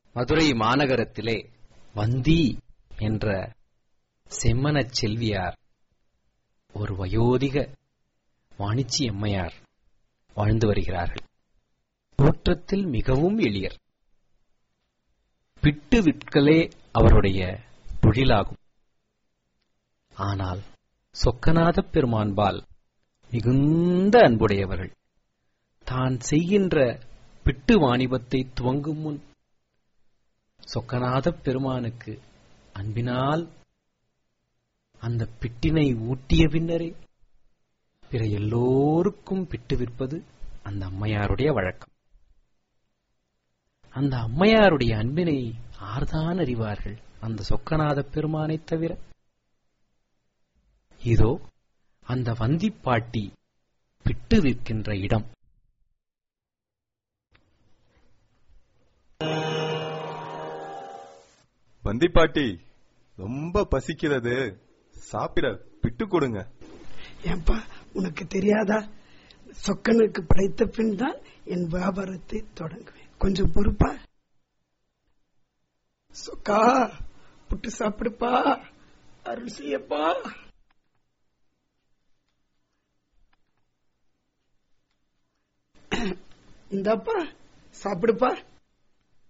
மதுரை மாநகரத்திலே வந்தி என்ற செம்மனச் செல்வியார் ஒரு வயோதிக வாணிச்சி எம்மையார் வாழ்ந்து வருகிறார்கள் தோற்றத்தில் மிகவும் எளியர் பிட்டு விற்கலே அவருடைய தொழிலாகும் ஆனால் சொக்கநாத பெருமான்பால் மிகுந்த அன்புடையவர்கள் தான் செய்கின்ற பிட்டு வாணிபத்தை துவங்கும் முன் சொக்கநாத பெருமானுக்கு அன்பினால் அந்த பிட்டினை ஊட்டிய பின்னரே பிற எல்லோருக்கும் பிட்டு விற்பது அந்த அம்மையாருடைய வழக்கம் அந்த அம்மையாருடைய அன்பினை ஆர்தான் அறிவார்கள் அந்த சொக்கநாத பெருமானைத் தவிர இதோ அந்த வந்திப்பாட்டி பிட்டு விற்கின்ற இடம் வந்திப்பாட்டி ரொம்ப பசிக்கிறது சாப்பிட பிட்டு கொடுங்க ஏன்பா உனக்கு தெரியாதா சொக்கனுக்கு படைத்த பின் தான் என் வியாபாரத்தை தொடங்குவேன் கொஞ்சம் பொறுப்பா சொக்கா புட்டு சாப்பிடுப்பா அருள் செய்யப்பா இந்தாப்பா சாப்பிடுப்பா